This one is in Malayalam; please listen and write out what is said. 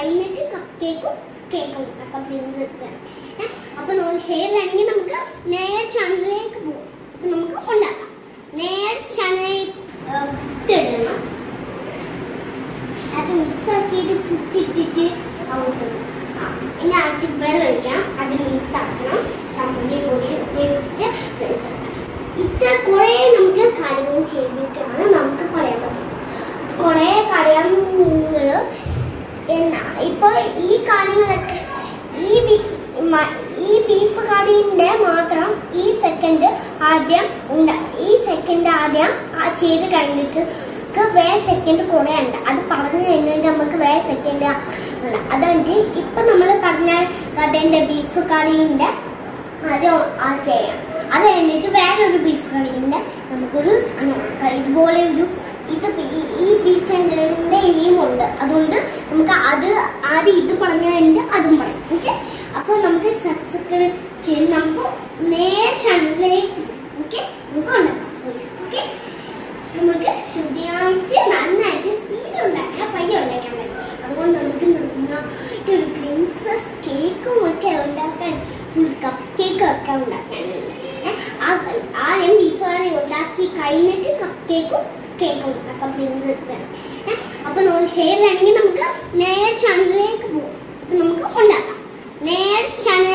കഴിഞ്ഞിട്ട് കപ്പ് കേക്കും കേക്കും ഉണ്ടാക്കാം പ്രിൻസസ് അപ്പൊ നമുക്ക് ഷെയർ വേണമെങ്കിൽ നമുക്ക് നേരെ ചാനലിലേക്ക് പോകും അപ്പൊ നമുക്ക് ഉണ്ടാക്കാം നേരെ ചാനലിലേക്ക് ഇട്ടിടണം അത് മിക്സ് ആക്കിയിട്ട് പുട്ടിട്ടിട്ട് ഔട്ടണം പിന്നെ ആഴ്ച വെള്ളം ഒഴിക്കാം അത് മിക്സ് ആക്കണം ചമ്മന്തി പൊടി ഇട്ട് മിക്സ് ആക്കണം ഇത്ര കുറേ നമുക്ക് കാര്യങ്ങൾ ചെയ്തിട്ടാണ് നമുക്ക് പറയാൻ പറ്റുന്നത് കുറേ കാര്യങ്ങൾ എന്നാ ഇപ്പൊ ഈ കാര്യങ്ങളൊക്കെ ഈ ബി- മ- ഈ ബീഫ് കറിന്റെ മാത്രം ഈ സെക്കൻഡ് ആദ്യം ഉണ്ട ഈ സെക്കൻഡ് ആദ്യം ആ ചെയ്ത് കഴിഞ്ഞിട്ട് ക്ക് വേറെ സെക്കൻഡ് കുറെ ഉണ്ട് അത് പറഞ്ഞു കഴിഞ്ഞിട്ട് നമുക്ക് വേറെ സെക്കൻഡ് ഉണ്ട് അതുകൊണ്ട് ഇപ്പൊ നമ്മൾ പറഞ്ഞ കഥന്റെ ബീഫ് കറിന്റെ അത് ആ ചെയ്യാം അത് കഴിഞ്ഞിട്ട് വേറൊരു ബീഫ് കറിയുണ്ട് നമുക്കൊരു സാധനം ഉണ്ടാക്കാം. ഇതുപോലെ ഒരു ഇത് ഈ- ഈ ബീഫ് കറിന്റെ ഇനിയും ഉണ്ട് അതുകൊണ്ട് നമുക്ക് അത് ആദ്യം ഇത് പറഞ്ഞു കഴിഞ്ഞിട്ട് അതും പറയാം ഓക്കെ അപ്പോൾ നമുക്ക് സബ്സ്ക്രൈബ് ചെയ്ത് നമുക്ക് നേരെ ചാനലിലേക്ക് ഓക്കെ നമുക്ക് ഉണ്ടാക്കാം ഓക്കെ നമുക്ക് ശുദ്ധിയായിട്ട് നന്നായിട്ട് സ്പീഡ് ഉണ്ടാക്കാൻ പയ്യ ഉണ്ടാക്കാൻ പറ്റും അതുകൊണ്ട് നമുക്ക് നന്നായിട്ട് ഒരു പ്രിൻസസ് കേക്കും ഒക്കെ ഉണ്ടാക്കാൻ ഫുൾ കപ്പ് കേക്ക് ഒക്കെ ഉണ്ടാക്കാനുണ്ട് ഏ, ആ- ആദ്യം ബീഫ് കറി ഉണ്ടാക്കി കഴിഞ്ഞിട്ട് കപ്പ് കേക്കും കേക്കും ഉണ്ടാക്കാം പ്രിൻസസ് അപ്പൊ നമുക്ക് ഷെയർ വേണമെങ്കിൽ നമുക്ക് നേരെ ചാനലിലേക്ക് പോകും അപ്പൊ നമുക്ക് ഉണ്ടാക്കാം നേരെ ചാനൽ